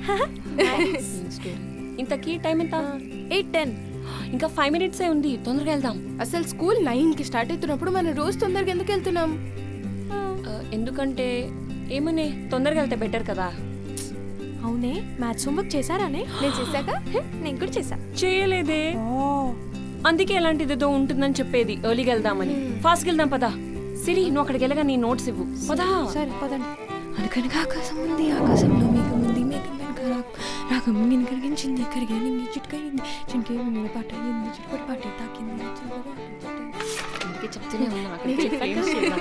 ఇంతకీ టైం ఎంత eight ten ఇంకా ఫైవ్ మినిట్సే ఉంది తొందరగా వెళ్దాం అసలు స్కూల్ నైన్ కి స్టార్ట్ అవుతున్నప్పుడు మనం రోజు తొందరగా ఎందుకు వెళ్తున్నాం ఆ, ఎందుకంటే ఏమనే తొందరగా వెళ్తే బెటర్ కదా అవునే మ్యాథ్స్ హోంవర్క్ చేశారానే నేను చేశాక నేను కూడా చేశా చేయలేదే అందుకే ఎలాంటిదేదో ఉంటుందని చెప్పేది ఎర్లీగా వెళ్దామని ఫాస్ట్గా వెళ్దాం పదా సిరి నువ్వు అక్కడికి వెళ్ళగా నీ నోట్స్ ఇవ్వు పదా సరే పదండి అనకనగా ఆకాశం ఉంది ఆకాశంలో మేఘం ఉంది మేఘం వెనక రా- రాగం నిన్ను కరిగించింది కరిగానింది చిట్కయింది చిటికే విన్న పాట అయింది చిట్పటి పాట తాకింది చిలుక పాట చిట్ట- అందుకే చెప్తూనే ఉన్నా అక్కడికి వెళ్ళి famous చేద్దాం.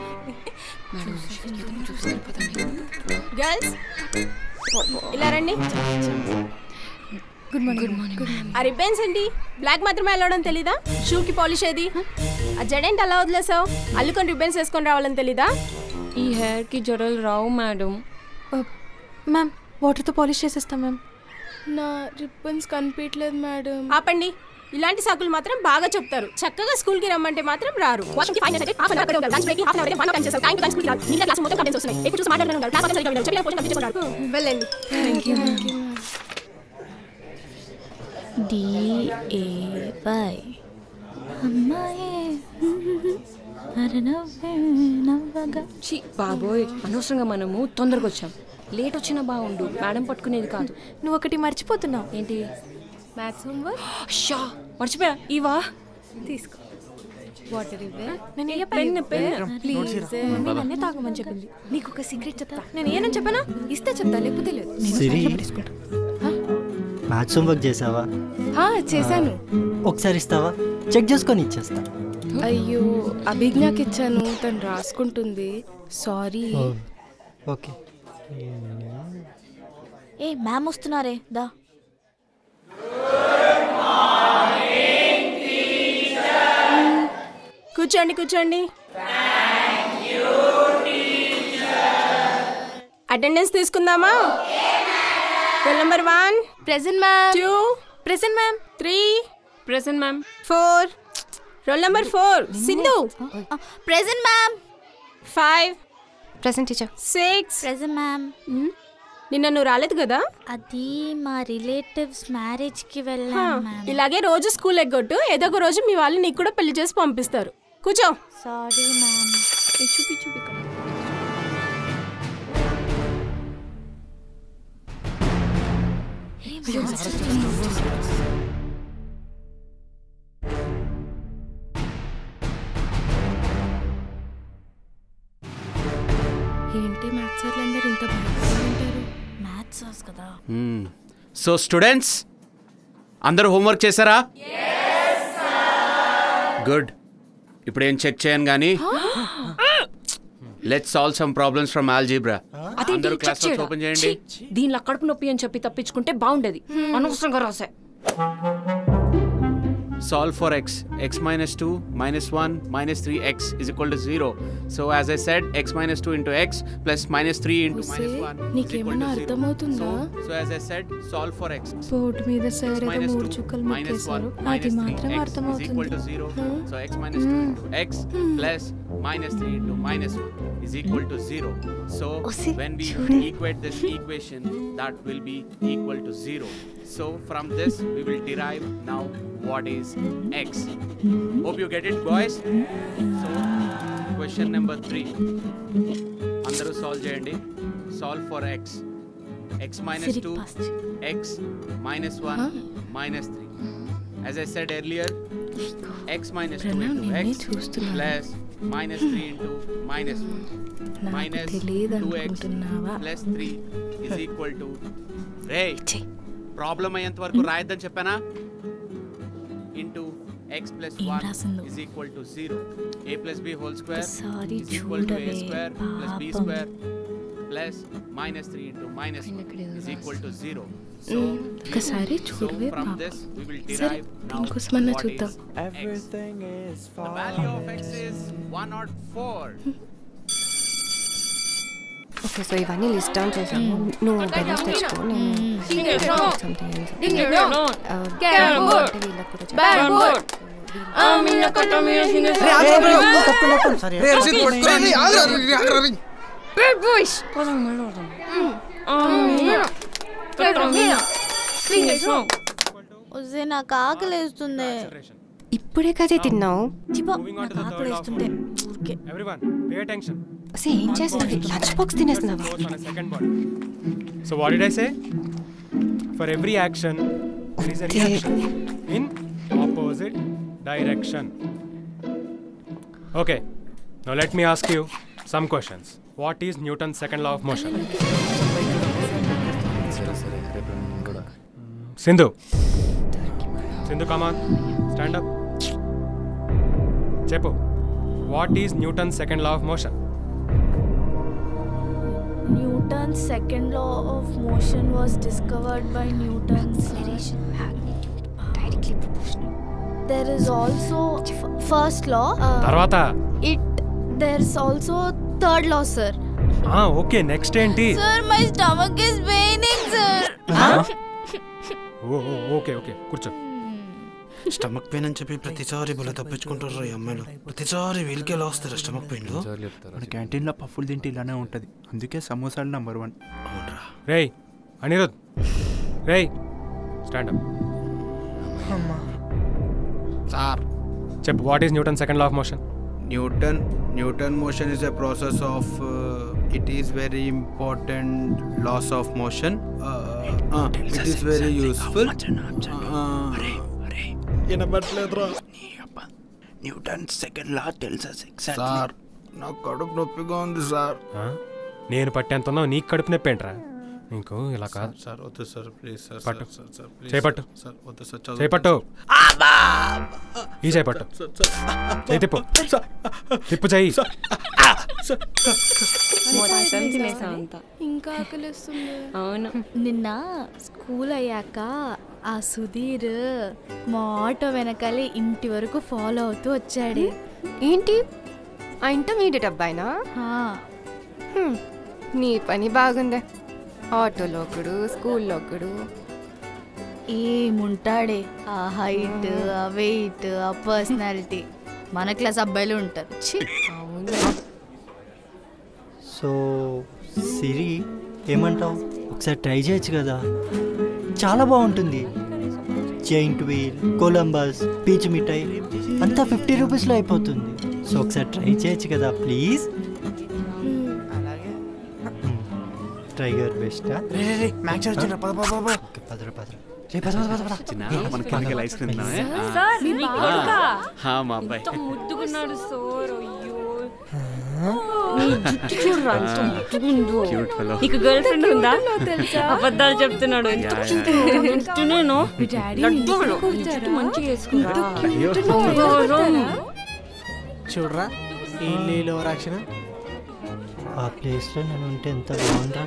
మేడం, చూస్తారు పదండి. గర్ల్స్ ఇలా రండి గుడ్ మార్నింగ్ గుడ్ మార్నింగ్ ఆ రిబ్బన్స్ ఏంటి బ్లాక్ మాత్రమే వెళ్ళడం తెలీదా షూకి పాలిష్ ఏది ఆ జడేంటి అలా వదిలేసావు అల్లుకొని రిబ్బన్స్ వేసుకొని రావాలని తెలీదా ఈ హెయిర్ కి జడలు రావు మేడం మ్యామ్ వాటర్తో పాలిష్ చేసేస్తాం మ్యామ్ నా రిబ్బన్స్ కనిపించలేదు మేడం ఆపండి ఇలాంటి సాకులు మాత్రం బాగా చెప్తారు చక్కగా స్కూల్ కి రమ్మంటే మాత్రం రారు వాష్రూమ్ కి five minutes half an hour ఉంటారు lunch break half an hour one hour చేస్తారు టైం టు స్కూల్ కి రారు మిగతా క్లాస్ మొత్తం కంప్లైంట్స్ వస్తున్నాయి ఎప్పుడు చూసి మాట్లాడుతున్నారు క్లాస్ మొత్తం సరిగ్గా వినరు చెప్పిన పోషన్ కంప్లీట్ చేసుకుంటారు వెళ్ళండి థ్యాంక్ యూ డిఏవై అమ్మాయే అరనవ్వే నవ్వగా ఛీ బాబోయ్ అనవసరంగా మనము తొందరగా వచ్చాం లేట్ వచ్చినా బాగుండు మేడం పట్టుకునేది కాదు నువ్వు ఒకటి మర్చిపోతున్నావు ఏంటి మ్యాథ్స్ హోంవర్క్ షా మర్చిపోయా ఇవా తీసుకో వాటర్ ఇవ్వే నేను ఏ పెన్ పెన్ ప్లీజ్ మమ్మీ నన్నే తాగమని చెప్పింది నీకు ఒక సీక్రెట్ చెప్తా నేను ఏనని చెప్పానా ఇస్తే చెప్తా లేకపోతే లేదు సిరి మ్యాథ్స్ హోంవర్క్ చేసావా చేశాను ఒకసారి ఇస్తావా చెక్ చేసుకొని ఇచ్చేస్తా అయ్యో అభిజ్ఞకి ఇచ్చాను తను రాసుకుంటుంది సారీ ఓకే ఏ మ్యామ్ వస్తున్నారే దా కూర్చోండి కూర్చోండి అటెండెన్స్ తీసుకుందామా roll number one present ma'am two present ma'am three present ma'am four roll number four Sindhu present ma'am five present teacher six present ma'am నిన్న నువ్వు రాలేదు కదా అది మా రిలేటివ్స్ మ్యారేజ్ కి హా, వెళ్ళాం మ్యామ్ ఇలాగే రోజు స్కూల్ ఎగ్గొట్టు ఏదో ఒక రోజు మీ వాళ్ళు నీకు కూడా పెళ్లి చేసి పంపిస్తారు కూర్చో సారీ మ్యామ్ చూపి చూపి ఇక్కడ. ఏంటి మ్యాథ్స్ అందరూ ఇంత భయపడుతుంటారు మ్యాథ్స్ సార్స్ కదా సో స్టూడెంట్స్ అందరూ హోంవర్క్ చేశారా గుడ్ ఇప్పుడు ఏం చెక్ చేయను కానీ let's solve some problems from algebra అదేంటి అందరూ చెక్ క్లాస్ చేయడా? ఓపెన్ చేయండి ఛీ, దీనిలో కడుపు నొప్పి అని చెప్పి తప్పించుకుంటే బాగుండేది అనవసరంగా రాసా solve for x x minus 2 minus 1 minus 3x is equal to 0 so as i said x minus 2 into x plus minus 3 into minus 1 is equal నీకేమన్నా to 0 అర్థమవుతుందా so, so as i said solve for x board మీద x sir ఏదో minus మూడు 2 చుక్కలు minus 1 ముక్కేశారు అది minus 3 మాత్రం x is equal to అర్థమవుతుంది 0 so x minus 2 into x plus minus 3 into minus 1 is equal to 0 so when we equate this equation that will be equal to 0 so from this we will derive now what is x hope you get it boys so question number 3 అందరూ solve చేయండి solve for x x minus Siri two past. X minus one minus three as I said earlier x minus two Pranav, into నిన్నే x చూస్తున్నాను. Plus minus three into minus one నాకు minus తెలియదు two x అనుకుంటున్నావా plus three is equal to రే problem అయ్యేంత వరకు రాయొద్దని చెప్పానా ఇంటూ ఎక్స్ ప్లస్ ఏం వన్ రాసిందో? Is equal to zero a plus b whole square ఒకసారి is equal to a చూడవే, square plus b పాపం. square plus minus 3 into minus 1 is equal to 0. So, ఒకసారి so చూడవే from పాప this we will సరే derive now దీనికోసమన్నా what చూద్దాం is x. The value of x is 104. Okay so ఇవన్నీ list down చేసాము నువ్వు బెలూన్స్ తెచ్చుకో నేను సంథింగ్ అంటే వీళ్ళకి కూడా చెప్తాను. సరే వస్తే నాకు ఆకలేస్తుంది ఇప్పుడే కదే తిన్నావు చిప నాకు ఆకలేస్తుంది ఊరికే Everyone, pay attention. అసలు ఏం చేస్తున్నావు లంచ్ బాక్స్ తినేస్తున్నావా Force on a second body. So what did I say? For every action, there is a reaction in opposite direction. Okay. Now let me ask you some questions. What is Newton's second law of motion? Sindhu. Sindhu, come on. Stand up. Chepu. What is Newton's second law of motion? Newton's second law of motion was discovered by Newton's directly proportional there is also f- first law uh, తర్వాత it there's also third law sir okay next ఏంటి sir my stomach is paining sir okay okay కూర్చో stomach pain అని చెప్పి ప్రతిసారి భలే తప్పించుకుంటారు ఈ అమ్మాయిలు ప్రతిసారి వీళ్ళకి ఎలా వస్తారు స్టమక్ పెయిన్ మన క్యాంటీన్లో పఫ్ఫులు తింటే ఇలానే ఉంటుంది అందుకే సమోసాలు నంబర్ వన్ రేయ్ అనిరుద్ రేయ్ స్టాండ్ అప్ సార్ చెప్పు what is Newton second law of motion Newton Newton motion is a process of it is very important laws of motion it is very useful వినపట్లేదురా న్యూటన్ సెకండ్ లా తెలుసా sir నాకు కడుపు నొప్పిగా ఉంది sir నేను పట్టేంత ఉన్నావు నీకు కడుపు నొప్పి ఏంట్రా నీకు ఇలా కాదు సార్ వద్దు సార్ ప్లీజ్ సార్ పట్టు. సార్ సార్ చేపట్టు. సార్ వద్దు సార్ చేపట్టు ఈ చేపట్టు చేయి తిప్పు తిప్పు చెయ్యి మొత్తం తినేసా అంతా ఇంకా ఆకలిస్తుంది అవును నిన్న స్కూల్ అయ్యాక ఆ సుధీర్ మా ఆటో వెనకాలే ఇంటి వరకు ఫాలో అవుతూ వచ్చాడే ఏంటి ఆ ఇంటర్మీడియట్ అబ్బాయినా హా, హ్మ్, నీ పని బాగుందే ఆటోలో ఒకడు స్కూల్లో ఒకడు ఏముంటాడే ఆ హైట్ ఆ వెయిట్ ఆ పర్సనాలిటీ మన క్లాస్ అబ్బాయిలు ఉంటారు ఛీ సో సిరి ఏమంటావు ఒకసారి ట్రై చేయొచ్చు కదా చాలా బాగుంటుంది జైంట్ వీల్ కొలంబస్ పీచ్ మిఠాయి అంతా ఫిఫ్టీ రూపీస్లో అయిపోతుంది సో ఒకసారి ట్రై చేయొచ్చు కదా please try your best max వచ్చిన పద పద పద ఓకే పదరా పదరా రే పద పద పద పద మన కిందకి ఐస్ క్రీమ్ తిన్నామే సార్ నీ కొడుకా? హా, మా అబ్బాయి ఎంత ముద్దుగున్నాడు సార్ అయ్యో నీ జుట్టు చూడరా ఎంత ముద్దుగుందో క్యూట్ ఫెలో నీకు గర్ల్ ఫ్రెండ్ ఉందా అబద్ధాలు చెప్తున్నాడు ఎంత యా, యా, cute గా ఉంది. ఎంత నేను లడ్డూలు. నీ జుట్టు మంచిగా వేసుకురా చూడరా ఈ నీళ్ళు ఓవరాక్షన్ ఆ ప్లేస్లో నేను ఉంటే ఎంత బాగుందా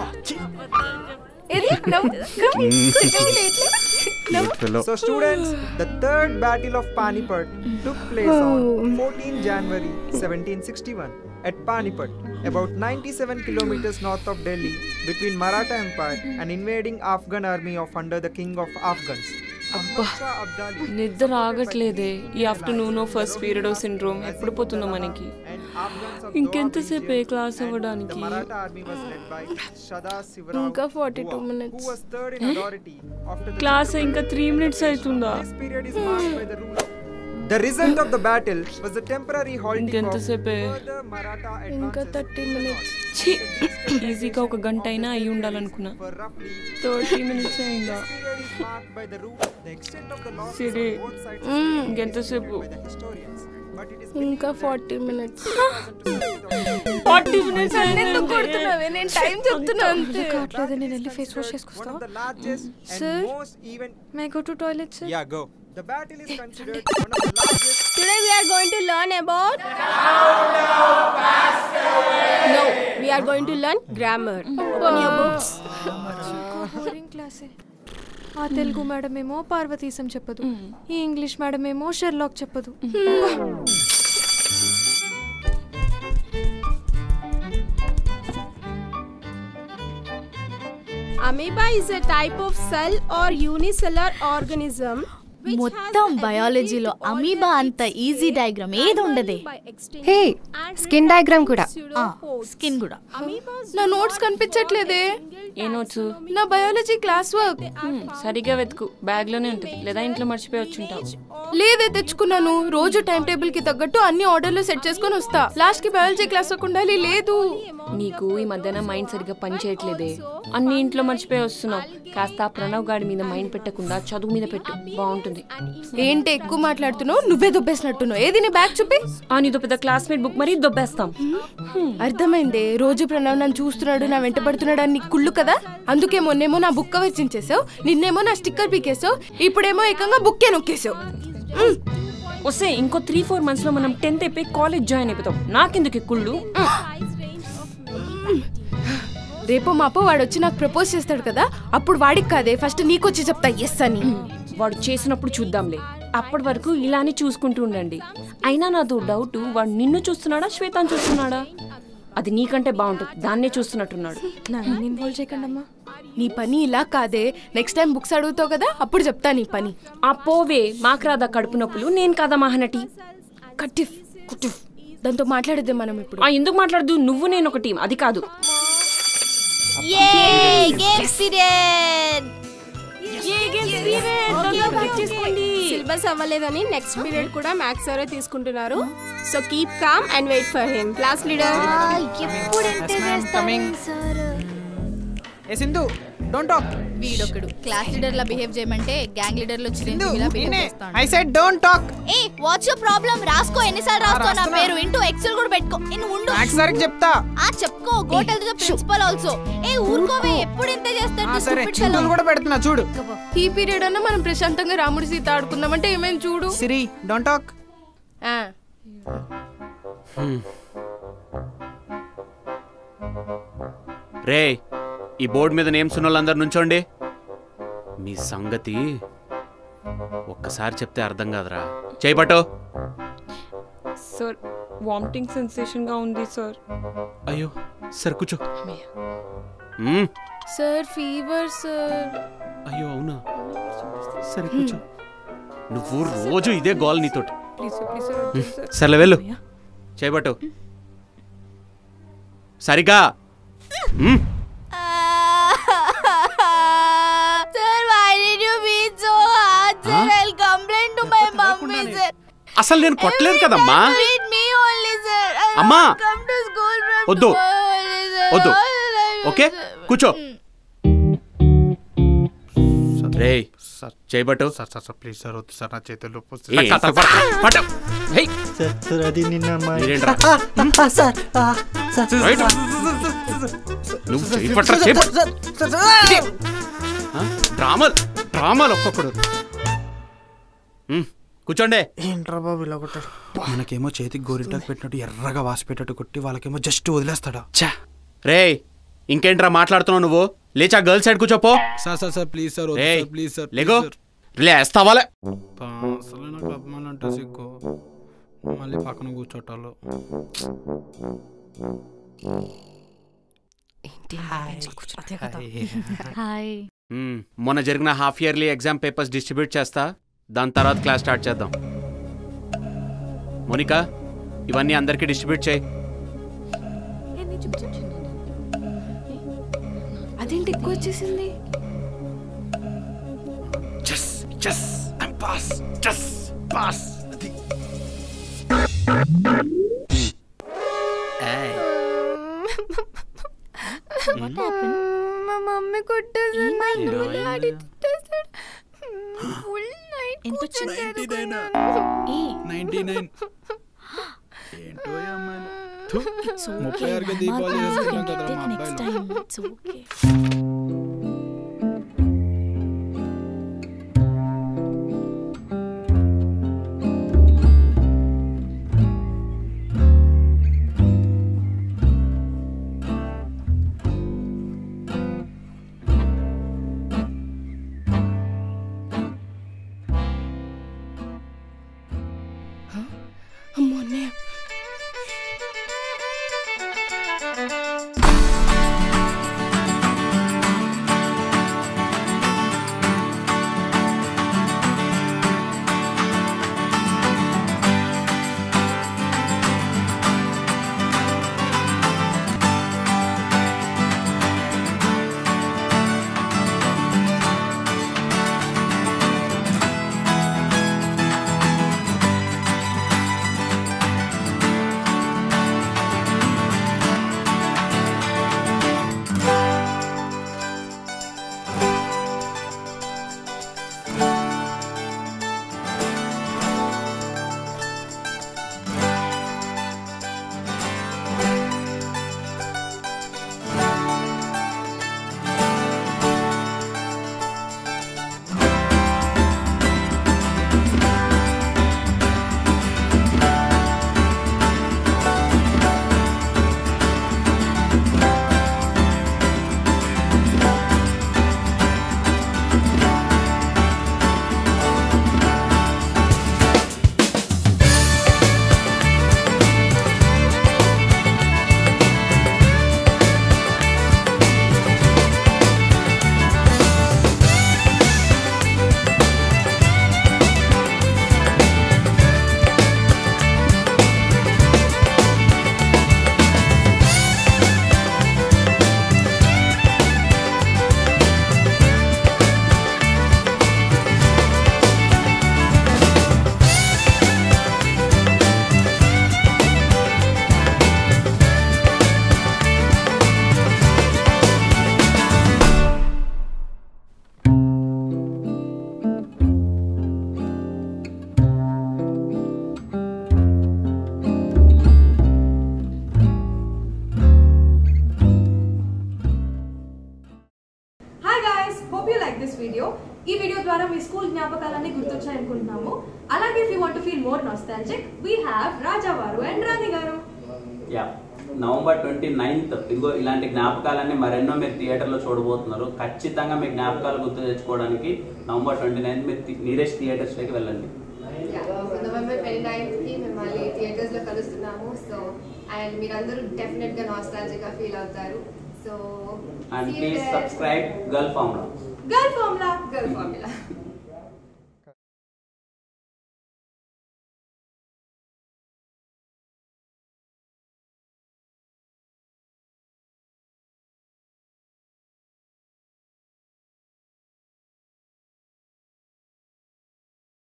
cute fellow So, students, the third battle of Panipat took place on 14 January 1761 at Panipat, about 97 kilometers north of Delhi, between Maratha Empire and invading Afghan army of under the king of Afghans. Ahmad Shah Abdali నిద్ర ఆగట్లేదే ఈ afternoon first period syndrome ఎప్పుడు పోతుందో మనకి and Afghans of ఇంకెంతసేపు ఏ Dawar class and అవ్వడానికి The Maratha army was led by Shada Sivarao ఇంకా 42 Dua, minutes. who was third in authority after the class Chhatrapati ఇంకా త్రీ మినిట్స్ అవుతుందా This period is marked by the rule of the result of the battle was the temporary halting of ఇంకెంతసేపే? further Maratha ఇంకా advances thirty minutes ఛీ ఈజీగా ఒక గంట అయినా అయి ఉండాలనుకున్నా for roughly థర్టీ మినిట్స్ అయిందా this period is marked by the rule the extent of the losses Siri on both sides is still ఇంకెంతసేపు by the historians but it is ఇంకా ఫార్టీ మినిట్స్ ఫార్టీ మినిట్స్ కొడుతున్నావే నేను time చెప్తున్నా అంతే కావట్లేదు నేను వెళ్ళి ఫేస్ వాష్ one చేసుకొస్తా of the largest Sir? and most even may go to toilet sir yeah go the battle is considered one of the largest today we are going to learn about no we are going to learn grammar open your books boring క్లాసే ఆ Telugu madam ఏమో పార్వతీశం చెప్పదు ఈ English madam ఏమో Sherlock చెప్పదు Amoeba is a type of cell or unicellular organism మొత్తం బయాలజీలో amoeba అంత ఈజీ డయాగ్రామ్ ఏది ఉండదే హే స్కిన్ డయాగ్రామ్ కూడా స్కిన్ కూడా నా నోట్స్ కనిపించట్లేదే ఏ నోట్స్ నా బయాలజీ క్లాస్ వర్క్ సరిగా వెతుకు బ్యాగ్ లోనే ఉంటుంది లేదా ఇంట్లో మర్చిపోయి వచ్చుంటావు లేదే తెచ్చుకున్నాను రోజు టైం టేబుల్ కి తగ్గట్టు అన్ని ఆర్డర్లు సెట్ చేసుకొని వస్తా లాస్ట్ కి బయాలజీ క్లాస్ వర్క్ ఉండాలి లేదు నీకు ఈ మధ్యన మైండ్ సరిగ్గా పని చేయట్లేదే అన్ని ఇంట్లో మర్చిపోయి వస్తున్నావు కాస్త ఆ ప్రణవ్ గాడి మీద మైండ్ పెట్టకుండా చదువు మీద పెట్టు బాగుంటుంది ఏంటి ఎక్కువ మాట్లాడుతున్నావు నువ్వే దుబ్బేసినట్టున్నావు ఏది నీ బ్యాగ్ చూపి ఆ నీతో పెద్ద క్లాస్మేట్ బుక్ మరీ దొబ్బేస్తాం అర్థమైందే రోజు ప్రణవ్ నన్ను చూస్తున్నాడు నా వెంట పడుతున్నాడు అని నీకు కుళ్ళు కదా అందుకే మొన్నేమో నా బుక్ కవర్ చించేసావు నిన్నేమో నా స్టిక్కర్ పీకేసావు ఇప్పుడేమో ఏకంగా బుక్కే నొక్కేసావు వస్తే ఇంకో త్రీ ఫోర్ మంత్స్ లో మనం టెన్త్ అయిపోయి కాలేజ్ జాయిన్ అయిపోతాం నాకెందుకు ఈ కుళ్ళు రేపో మాపో వాడు వచ్చి నాకు ప్రపోజ్ చేస్తాడు కదా అప్పుడు వాడికి కాదే ఫస్ట్ నీకొచ్చి చెప్తా ఎస్ అని వాడు చేసినప్పుడు చూద్దాంలే అప్పటి వరకు ఇలానే చూసుకుంటూ ఉండండి అయినా నాదో డౌట్ వాడు నిన్ను చూస్తున్నాడా శ్వేతాన్ని చూస్తున్నాడా అది నీకంటే బాగుంటుంది దాన్నే చూస్తున్నట్టున్నాడు నన్ను ఇన్వాల్వ్ చేయకండమ్మా నీ పని ఇలా కాదే నెక్స్ట్ టైం బుక్స్ అడుగుతావు కదా అప్పుడు చెప్తా నీ పని ఆ పోవే మాకు రాదా కడుపు నొప్పులు నేను కాదా మహానటి కట్టిఫ్ కుటిఫ్ దాంతో మాట్లాడేద్దే మనం ఇప్పుడు ఆ ఎందుకు మాట్లాడదు నువ్వు నేను ఒక టీం అది కాదు సిలబస్ అవ్వలేదని నెక్స్ట్ పీరియడ్ కూడా మ్యాథ్స్ సారే తీసుకుంటున్నారు so keep calm and wait for him class leader ఏ సింధు డోంట్ టాక్ వీడొకడు క్లాస్ లీడర్ లా బిహేవ్ చేయమంటే గ్యాంగ్ లీడర్ లో చిరంజీవి లా బిహేవ్ చేస్తాడు ఐ సెడ్ డోంట్ టాక్ ఏ వాట్స్ యువర్ ప్రాబ్లం రాసుకో ఎన్నిసార్లు రాసుకో నా పేరు ఇంటూ ఎక్సెల్ కూడా పెట్టుకో నేను ఉండు మ్యాథ్స్ సార్కి చెప్తా ఆ చెప్పుకో గోటల్ ద ప్రిన్సిపల్ ఆల్సో ఏ ఊరుకోవే ఎప్పుడు ఇంత చేస్తాడు ఆ, this సరే stupid చింతలు fellow. కూడా పెడుతున్నా చూడు ఈ పీరియడ్ అన్న మనం ప్రశాంతంగా రాముడి సీత ఆడుకుందామంటే ఏమైనా చూడు సిరి డోంట్ టాక్ ఆ, రే ఈ బోర్డు మీద నేమ్స్ ఉన్న వాళ్ళందరూ నుంచోండి మీ సంగతి ఒక్కసారి చెప్తే అర్థం కాదురా చేయబట్టు సార్ వామిటింగ్ సెన్సేషన్ గా ఉంది సార్ అయ్యో సరే కూర్చో మ్మ్. సార్ ఫీవర్ సార్ అయ్యో అవునా సరే కూర్చో నువ్వు రోజు ఇదే గోల్ నీతోటి ప్లీజ్ ప్లీజ్ మ్మ్. సర్లే వెళ్ళు చేయబట్టు సరిగా మ్మ్. Sir, why did you be so hard, sir? Huh? I'll complain to my mummy, sir. అసలు నేను కొట్టలేదు కదమ్మా Beat me only, sir. I అమ్మా. won't come to school from వద్దు. tomorrow only, sir. వద్దు All I will, okay sir. కూర్చో రే చేయబట్టు sir sir sir please sir వద్దు సార్ నా చేతుల్లో ఏ, పట్టు, పట్టు. హై. సార్ సార్ అది నిన్న మా మీరేంట్రా? ఆ, ఆ, ఆ, సార్ ఆ, సార్ రైట్. నువ్వు చేయి పట్రా, చేయి పట్టు. ఇది. ఆ? డ్రామాలు డ్రామాలు ఒక్కొక్కడు మ్మ్. కూర్చోండి ఏంట్రా బాబు ఇలా కొట్టాడు మనకేమో చేతికి గోరింటాకు పెట్టినట్టు ఎర్రగా వాసి పెట్టట్టు కొట్టి వాళ్ళకేమో జస్ట్ వదిలేస్తాడా ఛా రే ఇంకేంట్రా మాట్లాడుతున్నావు నువ్వు లేచా గర్ల్ సైడ్ కూర్చోపో sir sir sir please sir వద్దు రేయ్, సార్ ప్లీజ్ సార్ లేగో లేస్తావాలే అసలు నాకు అభిమానంటే సిగ్గు మళ్ళీ పక్కన కూర్చోటాలు హాయ్ మ్మ్. మొన్న జరిగిన half yearly exam papers distribute చేస్తా దాని తర్వాత క్లాస్ స్టార్ట్ చేద్దాం మోనికా ఇవన్నీ అందరికీ డిస్ట్రిబ్యూట్ చేయి అదేంటి ఎక్కువ వచ్చేసింది just just pass just pass మా మమ్మీ కొట్టేసింది డాడీ తిట్టేసాడు ఫుల్ నైట్ ఎంత వచ్చింది నైన్టీ నైన్ ఏంటో ఈ అమ్మాయిలు. థు, ముప్పై ఆరుగా దీపావళి చేసుకుంటాం కదరా మా అబ్బాయిలు అమ్మో అన్నయ్య జ్ఞాపకాలన్నీ గుర్తొచ్చాయి అనుకుంటున్నాము అలాగే if you want feel more nostalgic we have రాజావారు అండ్ రాణి గారు యా నవంబర్ ట్వంటీ నైన్త్ ఇదిగో ఇలాంటి జ్ఞాపకాలన్నీ మరెన్నో మీరు థియేటర్లో చూడబోతున్నారు ఖచ్చితంగా మీ జ్ఞాపకాలు గుర్తు తెచ్చుకోవడానికి నవంబర్ ట్వంటీ నైన్త్ మీరు నియరెస్ట్ థియేటర్స్లోకి వెళ్ళండి నవంబర్ ట్వంటీ నైన్త్కి మేము మళ్ళీ థియేటర్స్లో కలుస్తున్నాము సో అండ్ మీరందరూ డెఫినెట్గా నాస్టాలజీగా ఫీల్ అవుతారు so and please subscribe girl formula girl formula girl formula